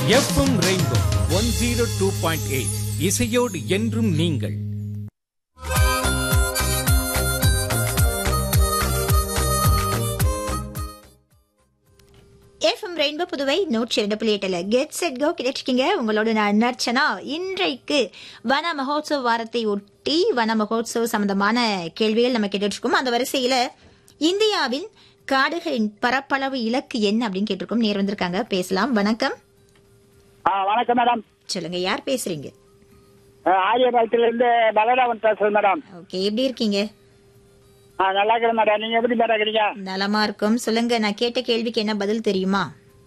FM rainbow one zero two point eight இசையோடு என்றும் நீங்கள் எஃப்எம் ரெயின்போ புதுவை நூற்றி இரண்டு புள்ளி எட்டுல கெட் செட் கோ கிடைச்சிருக்கீங்க உங்களோட நான் நர்ச்சனா இன்றைக்கு வன மகோத்சவ வாரத்தை ஒட்டி வன மகோத்சவ சம்பந்தமான கேள்விகள் நம்ம கேட்டுட்டு இருக்கோம் அந்த வரிசையில இந்தியாவில் காடுகளின் பரப்பளவு இலக்கு என்ன அப்படின்னு கேட்டிருக்கோம் நேர் வந்திருக்காங்க பேசலாம் வணக்கம் ஆ வணக்கம் மேடம் சொல்லுங்க யார் பேசுறீங்க ஆரியபாளையத்துல இருந்து பலராமன் பேசுறேன் மேடம் ஓகே எப்படி இருக்கீங்க ஆ நல்லா இருக்கிறேன் மேடம் நீங்க எப்படி மேடம் இருக்கிறீங்க நலமா இருக்கும் சொல்லுங்க நான் கேட்ட கேள்விக்கு என்ன பதில் தெரியுமா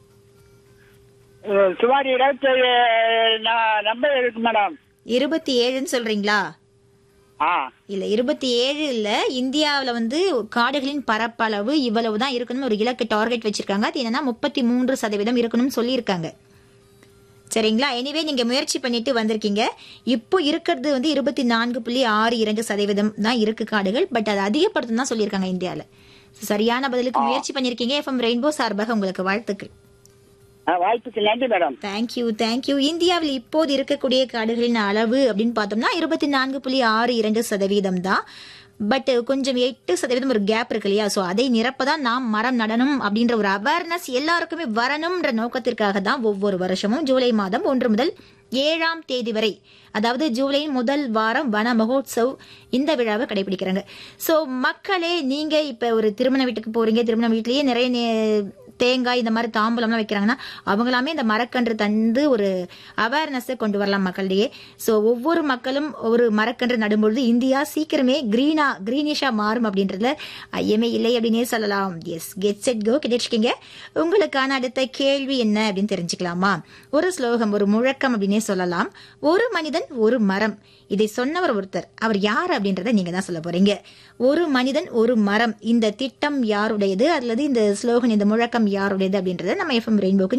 அஹ், சுமார் இருபத்தேழு நம்பர் இருக்கு மேடம் இருபத்தி ஏழுன்னு சொல்றீங்களா ஆ இல்ல இருபத்தி ஏழு இல்ல இந்தியாவுல வந்து காடுகளின் பரப்பளவு இவ்வளவு தான் இருக்கணும் ஒரு இலக்கு டார்கெட் வச்சிருக்காங்க அது என்னன்னா முப்பத்தி மூன்று சதவீதம் இருக்கணும்னு சொல்லியிருக்காங்க சரிங்களா எனிவே நீங்க முயற்சி பண்ணிட்டு வந்திருக்கீங்க இப்போ இருக்கிறது வந்து இருபத்தி நான்கு புள்ளி ஆறு இரண்டு சதவீதம் தான் இருக்கு காடுகள் பட் அது அதிகப்படுத்தும் தான் சொல்லியிருக்காங்க இந்தியால சரியான பதிலுக்கு முயற்சி பண்ணிருக்கீங்க எஃப்எம் ரெயின்போ சார்பாக உங்களுக்கு வாழ்த்துக்கள் ஆ, வாய்ப்புக்கு நன்றி மேடம் தேங்க்யூ தேங்க்யூ இந்தியாவில் இப்போது இருக்கக்கூடிய காடுகளின் அளவு அப்படின்னு பார்த்தோம்னா இருபத்தி நான்கு புள்ளி ஆறு இரண்டு சதவீதம் தான் பட் கொஞ்சம் எட்டு சதவீதம் ஒரு கேப் இருக்கு இல்லையா ஸோ அதை நிரப்பதான் நாம் மரம் நடணும் அப்படின்ற ஒரு அவேர்னஸ் எல்லாருக்குமே வரணும்ன்ற நோக்கத்திற்காக தான் ஒவ்வொரு வருஷமும் ஜூலை மாதம் ஒன்று முதல் ஏழாம் தேதி வரை அதாவது ஜூலையின் முதல் வாரம் வன மகோத்சவ் இந்த விழாவை கடைபிடிக்கிறாங்க ஸோ மக்களே நீங்க இப்ப ஒரு திருமண வீட்டுக்கு போறீங்க திருமண வீட்லயே நிறைய நே- தேங்காய் இந்த மாதிரி தாம்பூலம்லாம் வைக்கிறாங்கன்னா அவங்களாமே இந்த மரக்கன்று தந்து ஒரு அவேர்னஸை கொண்டு வரலாம் மக்களிடையே ஸோ ஒவ்வொரு மக்களும் ஒரு மரக்கன்று நடும்பொழுது இந்தியா சீக்கிரமே கிரீனா கிரீனிஷா மாறும் அப்படின்றதுல ஐயமே இல்லை அப்படின்னே சொல்லலாம் எஸ் கெட் செட் கோ கிடைச்சிருக்கீங்க உங்களுக்கான அடுத்த கேள்வி என்ன அப்படின்னு தெரிஞ்சுக்கலாமா ஒரு ஸ்லோகம் ஒரு முழக்கம் அப்படின்னே சொல்லலாம் ஒரு மனிதன் ஒரு மரம் இதை சொன்னவர் ஒருத்தர் அவர் யார் அப்படின்றத நீங்க தான் சொல்ல போறீங்க ஒரு மனிதன் ஒரு மரம் இந்த திட்டம் யாருடையது அல்லது இந்த ஸ்லோகன் இந்த முழக்கம் யாருடையது அப்படின்றத நம்ம எஃப்எம் ரெயின்போக்கு